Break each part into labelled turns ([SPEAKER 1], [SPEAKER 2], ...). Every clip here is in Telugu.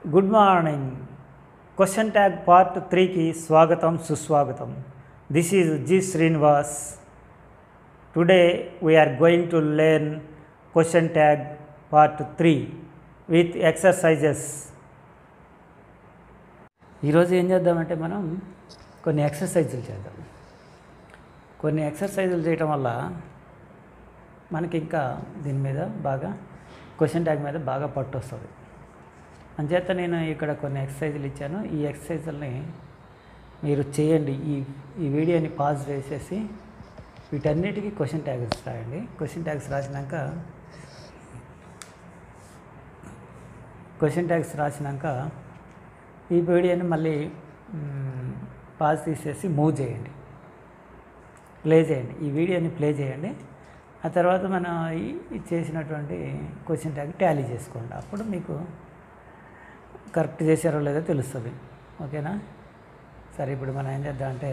[SPEAKER 1] Good morning question tag part త్రీకి స్వాగతం సుస్వాగతం this is G Srinivas today we are going to learn question tag part three with exercises ఈరోజు ఏం చేద్దామంటే మనం కొన్ని ఎక్సర్సైజులు చేద్దాం కొన్ని ఎక్సర్సైజులు చేయటం వల్ల మనకి ఇంకా దీని మీద బాగా క్వశ్చన్ ట్యాగ్ మీద బాగా పట్టు వస్తుంది అంచేత నేను ఇక్కడ కొన్ని ఎక్సర్సైజులు ఇచ్చాను ఈ ఎక్సర్సైజుల్ని మీరు చేయండి ఈ ఈ వీడియోని పాజ్ చేసేసి వీటన్నిటికీ క్వశ్చన్ ట్యాగ్స్ రాయండి క్వశ్చన్ ట్యాగ్స్ రాసినాక క్వశ్చన్ ట్యాగ్స్ రాసినాక ఈ వీడియోని మళ్ళీ మ్, పాజ్ తీసేసి మూవ్ చేయండి ప్లే చేయండి ఈ వీడియోని ప్లే చేయండి ఆ తర్వాత మనం ఈ- ఈ చేసినటువంటి క్వశ్చన్ ట్యాగ్ టాలీ చేసుకోండి అప్పుడు మీకు కరెక్ట్ చేశారో లేదో తెలుస్తుంది ఓకేనా సరే ఇప్పుడు మనం ఏం చేద్దాం అంటే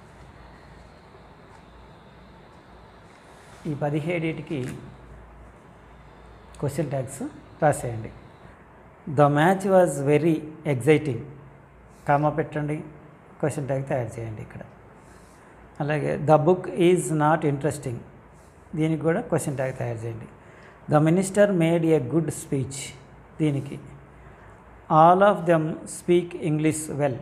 [SPEAKER 1] ఈ పదిహేడిటికి క్వశ్చన్ ట్యాగ్స్ రాసేయండి the match was very exciting comma పెట్టండి క్వశ్చన్ ట్యాగ్ తయారు చేయండి ఇక్కడ అలాగే the book is not interesting దీనికి కూడా క్వశ్చన్ ట్యాగ్ తయారు చేయండి the minister made a good speech దీనికి all of them speak English well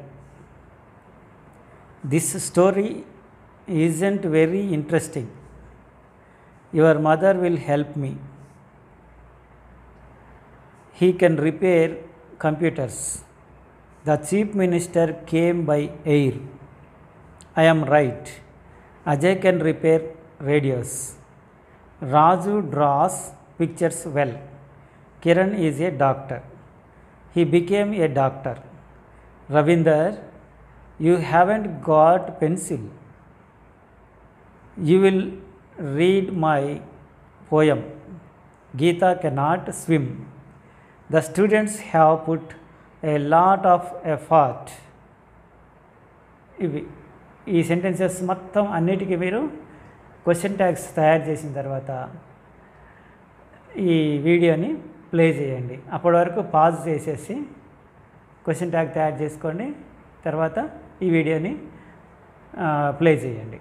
[SPEAKER 1] this story isn't very interesting your mother will help me he can repair computers the chief minister came by air I am right. Ajay can repair radios. Raju draws pictures well. Kiran is a doctor. He became a doctor. Ravinder, you haven't got pencil. You will read my poem. Geeta cannot swim. The students have put a lot of effort ఇవి ఈ సెంటెన్సెస్ మొత్తం అన్నిటికీ మీరు క్వశ్చన్ ట్యాగ్స్ తయారు చేసిన తర్వాత ఈ వీడియోని ప్లే చేయండి అప్పటి వరకు పాజ్ చేసేసి క్వశ్చన్ ట్యాగ్ తయారు చేసుకోండి తర్వాత ఈ వీడియోని ప్లే చేయండి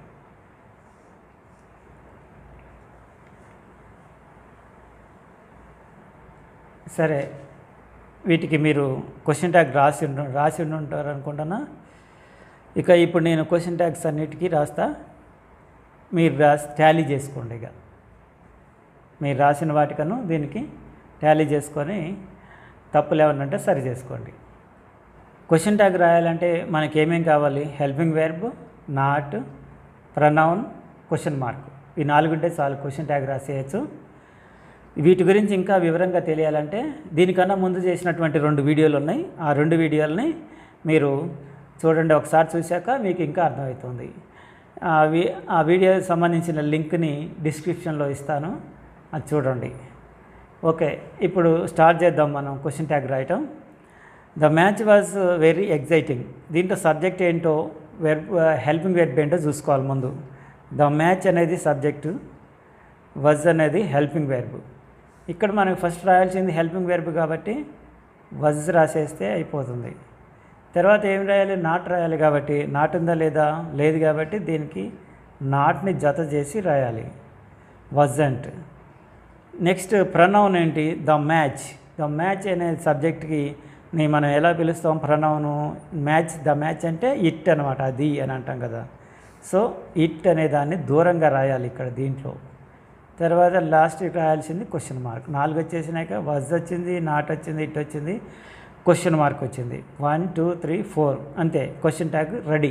[SPEAKER 1] సరే వీటికి మీరు క్వశ్చన్ ట్యాగ్ రాసి ఉండ రాసి ఉండి ఉంటారు అనుకుంటున్నా ఇక ఇప్పుడు నేను క్వశ్చన్ ట్యాగ్స్ అన్నిటికీ రాస్తా మీరు రాసి టాలీ చేసుకోండి ఇక మీరు రాసిన వాటికను దీనికి టాలీ చేసుకొని తప్పులు ఏమన్నా ఉంటే సరి చేసుకోండి క్వశ్చన్ ట్యాగ్ రాయాలంటే మనకి ఏమేం కావాలి helping verb not pronoun question mark ఈ నాలుగుంటే చాలు క్వశ్చన్ ట్యాగ్ రాసేయచ్చు వీటి గురించి ఇంకా వివరంగా తెలియాలంటే దీనికన్నా ముందు చేసినటువంటి రెండు వీడియోలు ఉన్నాయి ఆ రెండు వీడియోలని మీరు చూడండి ఒకసారి చూశాక మీకు ఇంకా అర్థమవుతుంది ఆ వి ఆ వీడియోకి సంబంధించిన లింక్ని డిస్క్రిప్షన్లో ఇస్తాను అది చూడండి ఓకే ఇప్పుడు స్టార్ట్ చేద్దాం మనం క్వశ్చన్ ట్యాగ్ రాయటం the match was very exciting దీంట్లో సబ్జెక్ట్ ఏంటో వెర్బ్ హెల్పింగ్ వెర్బ్ ఏంటో చూసుకోవాలి ముందు ద మ్యాచ్ అనేది సబ్జెక్టు వజ్ అనేది హెల్పింగ్ వెర్బ్ ఇక్కడ మనకు ఫస్ట్ రాయాల్సింది హెల్పింగ్ వెర్బ్ కాబట్టి వజ్ రాసేస్తే అయిపోతుంది తర్వాత ఏం రాయాలి నాట్ రాయాలి కాబట్టి నాట్ ఉందా లేదా లేదు కాబట్టి దీనికి నాట్ని జత చేసి రాయాలి వజంట్ నెక్స్ట్ ప్రనౌన్ ఏంటి ద మ్యాచ్ ద మ్యాచ్ అనే సబ్జెక్ట్కి ని మనం ఎలా పిలుస్తాం ప్రనౌను మ్యాచ్ ద మ్యాచ్ అంటే ఇట్ అనమాట అది అని అంటాం కదా సో ఇట్ అనే దాన్ని దూరంగా రాయాలి ఇక్కడ దీంట్లో తర్వాత లాస్ట్ రాయాల్సింది క్వశ్చన్ మార్క్ నాలుగు వచ్చేసినాక వజ్ వచ్చింది నాట్ వచ్చింది ఇట్ వచ్చింది క్వశ్చన్ మార్క్ వచ్చింది వన్ టూ త్రీ ఫోర్ అంతే క్వశ్చన్ ట్యాగ్ రెడీ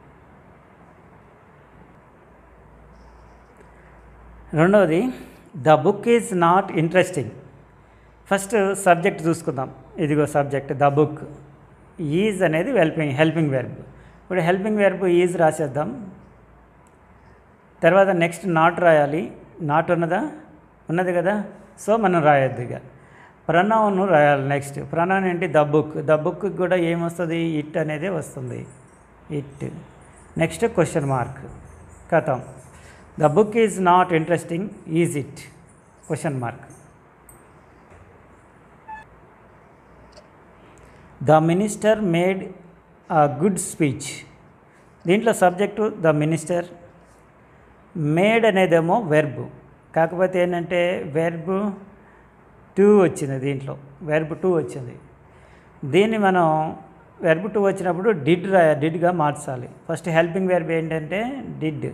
[SPEAKER 1] రెండవది the book is not interesting first subject చూసుకుందాం ఇదిగో సబ్జెక్ట్ ద బుక్ ఈజ్ అనేది హెల్పింగ్ హెల్పింగ్ వెర్బ్ ఇప్పుడు హెల్పింగ్ వెర్బ్ ఈజ్ రాసేద్దాం తర్వాత నెక్స్ట్ నాట్ రాయాలి నాట్ ఉన్నదా ఉన్నది కదా సో మనం రాయొద్దు ఇక ప్రనౌన్ రాయాలి నెక్స్ట్ ప్రనౌన్ ఏంటి ద బుక్ ద బుక్ కూడా ఏమొస్తుంది ఇట్ అనేది వస్తుంది ఇట్ నెక్స్ట్ క్వశ్చన్ మార్క్ కథం the book is not interesting is it question mark the minister made a good speech దీంట్లో సబ్జెక్టు ద మినిస్టర్ మేడ్ అనేదేమో వెర్బ్ కాకపోతే ఏంటంటే వెర్బ్ టూ వచ్చింది దీంట్లో వెర్బ్ టూ వచ్చింది దీన్ని మనం వెర్బ్ టూ వచ్చినప్పుడు డిడ్ రా డిడ్గా మార్చాలి ఫస్ట్ హెల్పింగ్ వెర్బ్ ఏంటంటే డిడ్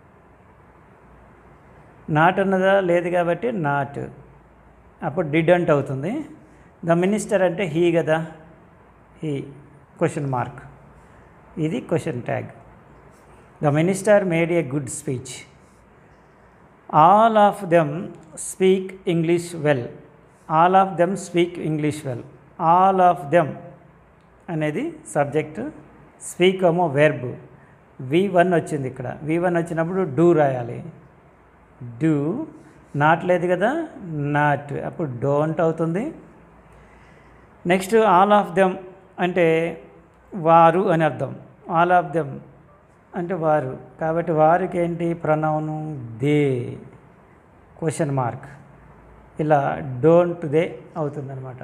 [SPEAKER 1] నాట్ ఉన్నదా లేదు కాబట్టి నాట్ అప్పుడు డిడ్ అంటే అవుతుంది ద మినిస్టర్ అంటే హీ కదా హీ క్వశ్చన్ మార్క్ ఇది question tag the minister made a good speech all of them speak English well all of them speak English well all of them అనేది సబ్జెక్ట్ స్పీక్ ఏమో వెర్బ్ వి వన్ వచ్చింది ఇక్కడ వి వన్ వచ్చినప్పుడు డూ రాయాలి డూ నాట్ లేదు కదా నాట్ అప్పుడు డోంట్ అవుతుంది నెక్స్ట్ ఆల్ ఆఫ్ దెమ్ అంటే వారు అని అర్థం ఆల్ ఆఫ్ దెమ్ అంటే వారు కాబట్టి వారికి ఏంటి ప్రణవను దే క్వశ్చన్ మార్క్ ఇలా డోంట్ దే అవుతుందన్నమాట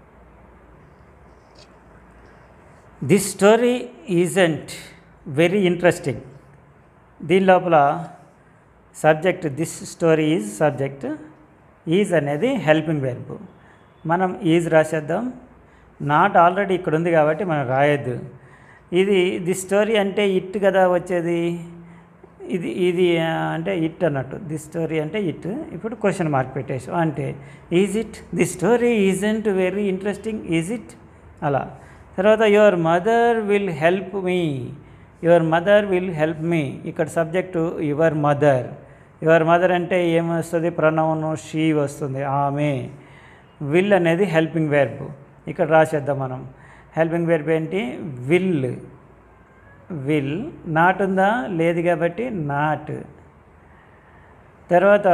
[SPEAKER 1] this story isn't very interesting దీని లోపల subject this story is subject is అనేది హెల్పింగ్ వెర్బ్ మనం ఈజ్ రాసేద్దాం నాట్ ఆల్రెడీ ఇక్కడ ఉంది కాబట్టి మనం రాయొద్దు ఇది ది స్టోరీ అంటే ఇట్ కదా వచ్చేది ఇది ఇది ఆ, అంటే ఇట్ అన్నట్టు ది స్టోరీ అంటే ఇట్ ఇప్పుడు క్వశ్చన్ మార్క్ పెట్టేసాం అంటే is it the story isn't very interesting is it అలా తర్వాత your mother will help me your mother will help me ఇక్కడ subject your mother your mother అంటే ఏమొస్తుంది ప్రణవను షీ వస్తుంది ఆమె విల్ అనేది హెల్పింగ్ వెర్బ్ ఇక్కడ రాసేద్దాం మనం హెల్పింగ్ వెర్బ్ ఏంటి విల్ విల్ నాట్ ఉందా లేదు కాబట్టి నాట్ తర్వాత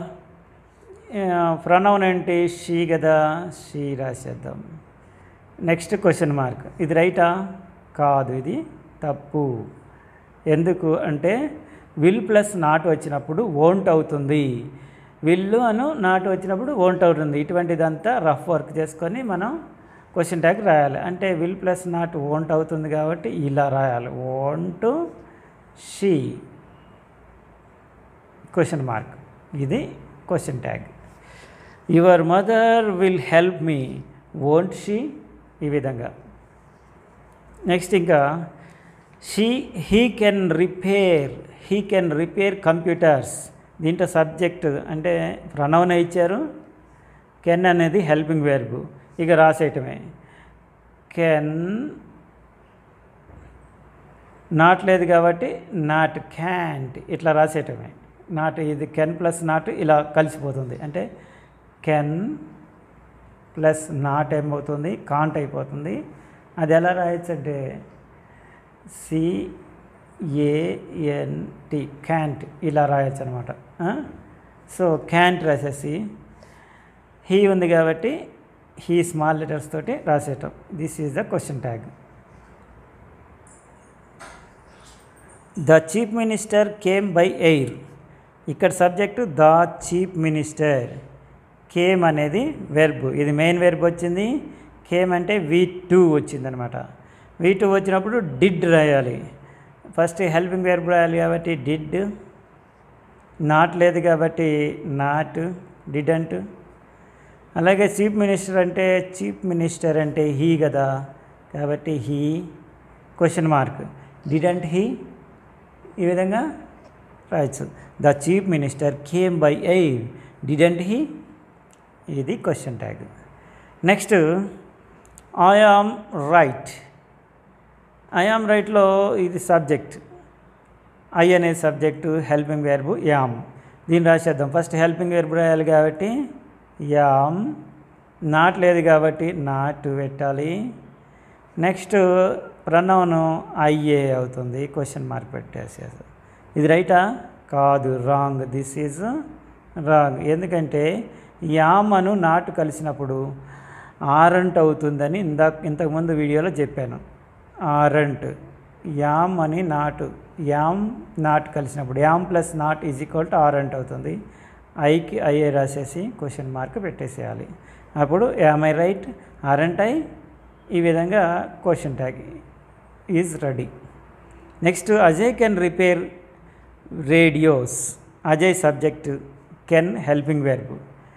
[SPEAKER 1] ప్రణవన్ ఏంటి షీ కదా షీ రాసేద్దాం నెక్స్ట్ క్వశ్చన్ మార్క్ ఇది రైటా కాదు ఇది తప్పు ఎందుకు అంటే విల్ ప్లస్ నాట్ వచ్చినప్పుడు ఓంట్ అవుతుంది విల్లు అను నాట్ వచ్చినప్పుడు ఓంట్ అవుతుంది ఇటువంటిదంతా రఫ్ వర్క్ చేసుకొని మనం క్వశ్చన్ ట్యాగ్ రాయాలి అంటే విల్ ప్లస్ నాట్ ఓంట్ అవుతుంది కాబట్టి ఇలా రాయాలి ఓంట్ షీ క్వశ్చన్ మార్క్ ఇది question tag your mother will help me won't she ఈ విధంగా నెక్స్ట్ ఇంకా she he can repair he can repair computers దీంట్లో సబ్జెక్ట్ అంటే ప్రణవన ఇచ్చారు కెన్ అనేది హెల్పింగ్ వెర్బ్ ఇక రాసేయటమే కెన్ నాట్ లేదు కాబట్టి నాట్ క్యాంట్ ఇట్లా రాసేయటమే నాట్ ఇది కెన్ ప్లస్ నాట్ ఇలా కలిసిపోతుంది అంటే కెన్ ప్లస్ నాట్ ఏమవుతుంది కాంట్ అయిపోతుంది అది ఎలా రాయొచ్చు అంటే సిఏఎన్టి క్యాంట్ ఇలా రాయొచ్చు అనమాట సో క్యాంట్ రాసేసి హీ ఉంది కాబట్టి హీ స్మాల్ లెటర్స్ తోటి రాసేయటం this is the question tag the chief minister came by air ఇక్కడ subject the chief minister came అనేది వెర్బ్ ఇది మెయిన్ వెర్బ్ వచ్చింది కేమ్ అంటే వి టూ వచ్చిందనమాట వి టూ వచ్చినప్పుడు డిడ్ రాయాలి ఫస్ట్ హెల్పింగ్ వెర్బ్ రాయాలి కాబట్టి డిడ్ నాట్ లేదు కాబట్టి నాట్ డిడంట్ అలాగే చీఫ్ మినిస్టర్ అంటే చీఫ్ మినిస్టర్ అంటే హీ కదా కాబట్టి he question mark didn't he ఈ విధంగా రాయొచ్చు the chief minister came by air didn't he ఇది question tag next I am right I am రైట్లో ఇది సబ్జెక్ట్ ఐ అనేది సబ్జెక్టు హెల్పింగ్ వెర్బు యామ్ దీన్ని రాసేద్దాం ఫస్ట్ హెల్పింగ్ వెర్బు రాయాలి కాబట్టి యామ్ నాట్ లేదు కాబట్టి నాట్ పెట్టాలి నెక్స్ట్ ప్రనౌను ఐఏ అవుతుంది క్వశ్చన్ మార్క్ పెట్టేసేది ఇది రైటా కాదు రాంగ్ దిస్ ఈజ్ రాంగ్ ఎందుకంటే యామ్ అను నాటు కలిసినప్పుడు ఆరంట్ అవుతుందని ఇందాక ఇంతకుముందు వీడియోలో చెప్పాను ఆరంట్ యామ్ అని నాటు యామ్ నాట్ కలిసినప్పుడు am plus not is equal to aren't అవుతుంది ఐకి ఐఏ రాసేసి క్వశ్చన్ మార్క్ పెట్టేసేయాలి అప్పుడు am I right aren't I ఈ విధంగా question tag is ready next Ajay can repair radios Ajay subject can helping verb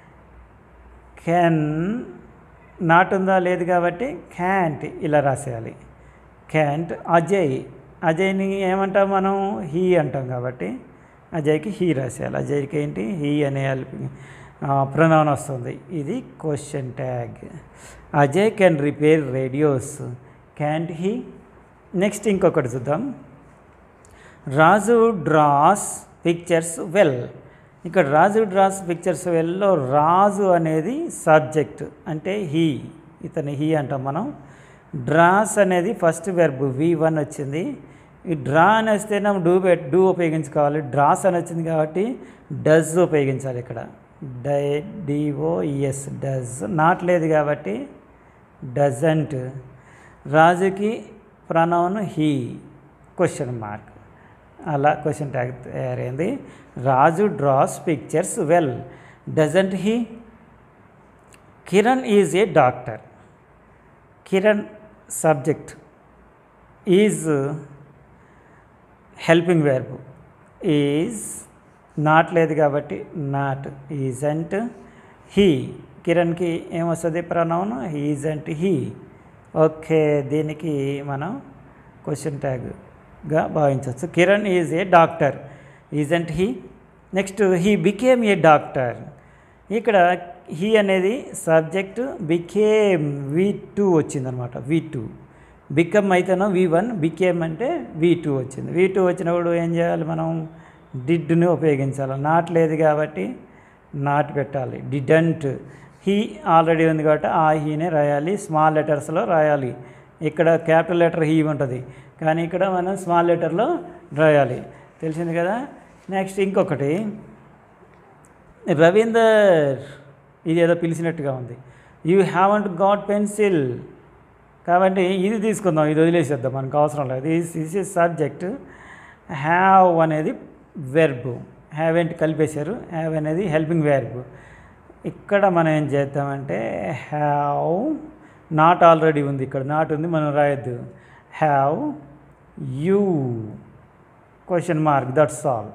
[SPEAKER 1] can not ఉందా లేదు కాబట్టి క్యాంట్ ఇలా రాసేయాలి క్యాంట్ అజయ్ అజయ్ని ఏమంటాం మనం హీ అంటాం కాబట్టి అజయ్కి హీ రాసేయాలి అజయ్కి ఏంటి హీ అనే ప్రొనౌన్ వస్తుంది ఇది question tag Ajay can repair radios can't he next ఇంకొకటి చూద్దాం రాజు డ్రాస్ పిక్చర్స్ వెల్ ఇక్కడ రాజు డ్రాస్ పిక్చర్స్ వెల్లో రాజు అనేది సబ్జెక్ట్ అంటే హీ ఇతని హీ అంటాం మనం డ్రాస్ అనేది ఫస్ట్ వెర్బ్ వి వన్ వచ్చింది ఈ డ్రా అని వస్తే మనం డూ పెట్ డూ ఉపయోగించుకోవాలి డ్రాస్ అని వచ్చింది కాబట్టి డజ్ ఉపయోగించాలి ఇక్కడ డై డిఓఈఎస్ డజ్ నాట్ లేదు కాబట్టి డజంట్ రాజుకి ప్రనౌన్ హీ క్వశ్చన్ మార్క్ అలా క్వశ్చన్ ట్యాగ్ తయారైంది Raju draws pictures well doesn't he Kiran is a doctor Kiran subject is helping verb is not లేదు కాబట్టి నాట్ ఈజంట్ హీ కిరణ్కి ఏమొస్తుంది ప్రనౌన్ ఈజంట్ హీ ఓకే దీనికి మనం క్వశ్చన్ ట్యాగ్గా భావించవచ్చు Kiran is a doctor isn't he next he became a doctor ఇక్కడ హీ అనేది సబ్జెక్ట్ బికేమ్ వి టూ వచ్చిందనమాట వి టూ బికమ్ అయితేనో వి వన్ బికేమ్ అంటే వి టూ వచ్చింది వి టూ వచ్చినప్పుడు ఏం చేయాలి మనం డిడ్ని ఉపయోగించాలి నాట్ లేదు కాబట్టి నాట్ పెట్టాలి డిడంట్ హీ ఆల్రెడీ ఉంది కాబట్టి ఆ హీనే రాయాలి స్మాల్ లెటర్స్లో రాయాలి ఇక్కడ క్యాపిటల్ లెటర్ హీ ఉంటుంది కానీ ఇక్కడ మనం స్మాల్ లెటర్లో రాయాలి తెలిసింది కదా నెక్స్ట్ ఇంకొకటి రవీందర్ ఇది ఏదో పిలిచినట్టుగా ఉంది యూ హ్యావంట్ గాట్ పెన్సిల్ కాబట్టి ఇది తీసుకుందాం ఇది వదిలేసేద్దాం మనకు అవసరం లేదు this this is subject have అనేది వెర్బ్ హ్యావ్ ఏంటి కలిపేశారు హ్యావ్ అనేది హెల్పింగ్ వెర్బ్ ఇక్కడ మనం ఏం చేద్దామంటే హ్యావ్ నాట్ ఆల్రెడీ ఉంది ఇక్కడ నాట్ ఉంది మనం రాయొద్దు have you question mark that's all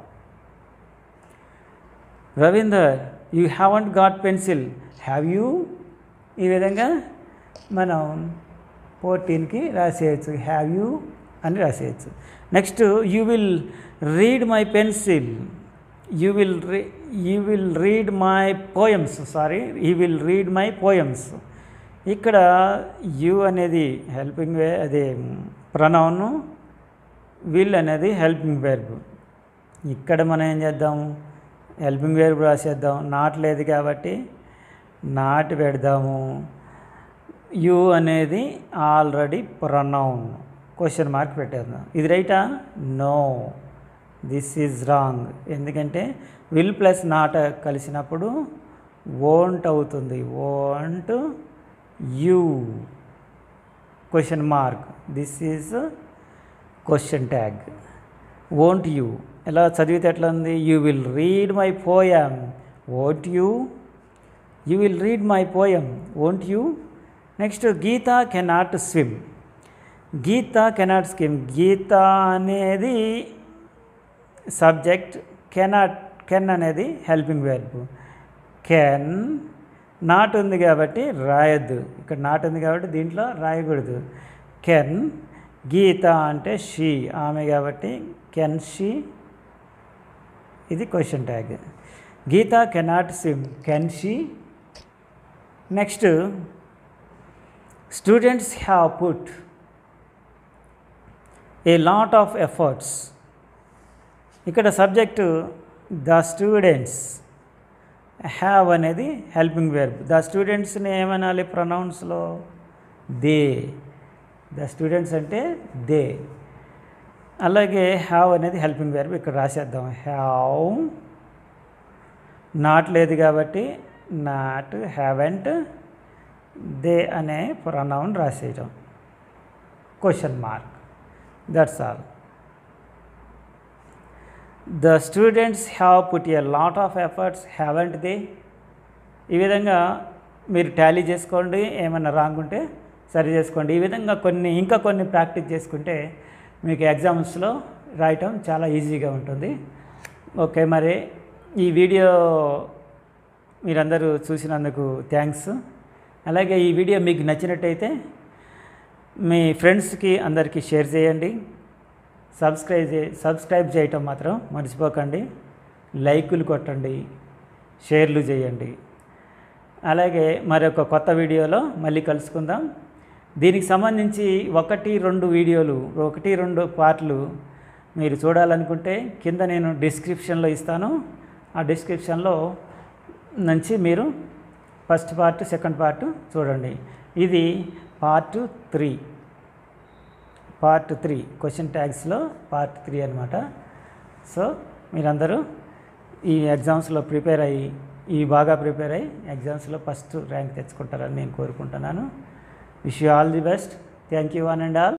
[SPEAKER 1] Ravinder you haven't got pencil have you ఈ విధంగా మనం ఫోర్టీన్కి రాసేయచ్చు హ్యావ్ యూ అని రాసేయచ్చు next you will read my pencil you will read you will read my poems sorry you will read my poems ఇక్కడ యూ అనేది హెల్పింగ్ వే అదే ప్రనౌను విల్ అనేది హెల్పింగ్ వెర్బ్ ఇక్కడ మనం ఏం చేద్దాం హెల్పింగ్ వెర్బ్ రాసేద్దాం నాట్ లేదు కాబట్టి నాట్ పెడదాము యు అనేది ఆల్రెడీ ప్రొనౌన్ క్వశ్చన్ మార్క్ పెట్టేద్దాం ఇది రైటా నో దిస్ ఈజ్ రాంగ్ ఎందుకంటే విల్ ప్లస్ నాట్ కలిసినప్పుడు ఓంట్ అవుతుంది won't you question mark this is question tag won't you ఎలా చదివితే ఎట్లా ఉంది you will read my poem won't you you will read my poem won't you next Geetha cannot swim Geetha cannot swim Geetha అనేది సబ్జెక్ట్ కెనాట్ కెన్ అనేది హెల్పింగ్ వెర్బ్ కెన్ నాట్ ఉంది కాబట్టి రాయొద్దు ఇక్కడ నాట్ ఉంది కాబట్టి దీంట్లో రాయకూడదు కెన్ గీత అంటే షీ ఆమె కాబట్టి కెన్ షీ ఇది question tag Geetha cannot swim can she next students have put a lot of efforts ఇక్కడ సబ్జెక్టు ద స్టూడెంట్స్ హ్యావ్ అనేది హెల్పింగ్ వెర్బ్ ద స్టూడెంట్స్ని ఏమనాలి ప్రొనౌన్స్లో దే ద స్టూడెంట్స్ అంటే దే అలాగే హ్యావ్ అనేది హెల్పింగ్ వెర్బ్ ఇక్కడ రాసేద్దాం హ్యావ్ నాట్ లేదు కాబట్టి నాట్ హ్యావెంట్ దే అనే ప్రొనౌన్ రాసేయటం question mark that's all the students have put a lot of efforts haven't they ఈ విధంగా మీరు టాలీ చేసుకోండి ఏమైనా రాంగ్ ఉంటే సరి చేసుకోండి ఈ విధంగా కొన్ని ఇంకా కొన్ని ప్రాక్టీస్ చేసుకుంటే మీకు ఎగ్జామ్స్లో రాయటం చాలా ఈజీగా ఉంటుంది ఓకే మరి ఈ వీడియో మీరందరూ చూసినందుకు థ్యాంక్స్ అలాగే ఈ వీడియో మీకు నచ్చినట్టయితే మీ ఫ్రెండ్స్కి అందరికీ షేర్ చేయండి సబ్స్క్రైబ్ చే సబ్స్క్రైబ్ చేయటం మాత్రం మర్చిపోకండి లైకులు కొట్టండి షేర్లు చేయండి అలాగే మరొక కొత్త వీడియోలో మళ్ళీ కలుసుకుందాం దీనికి సంబంధించి ఒకటి రెండు వీడియోలు ఒకటి రెండు పార్ట్లు మీరు చూడాలనుకుంటే కింద నేను డిస్క్రిప్షన్లో ఇస్తాను ఆ డిస్క్రిప్షన్లో నుంచి మీరు ఫస్ట్ పార్ట్ సెకండ్ పార్ట్ చూడండి ఇది part three part three question ట్యాగ్స్లో పార్ట్ త్రీ అనమాట సో మీరందరూ ఈ ఎగ్జామ్స్లో ప్రిపేర్ అయ్యి ఈ బాగా ప్రిపేర్ అయ్యి ఎగ్జామ్స్లో ఫస్ట్ ర్యాంక్ తెచ్చుకుంటారని నేను కోరుకుంటున్నాను wish you all the best thank you one and all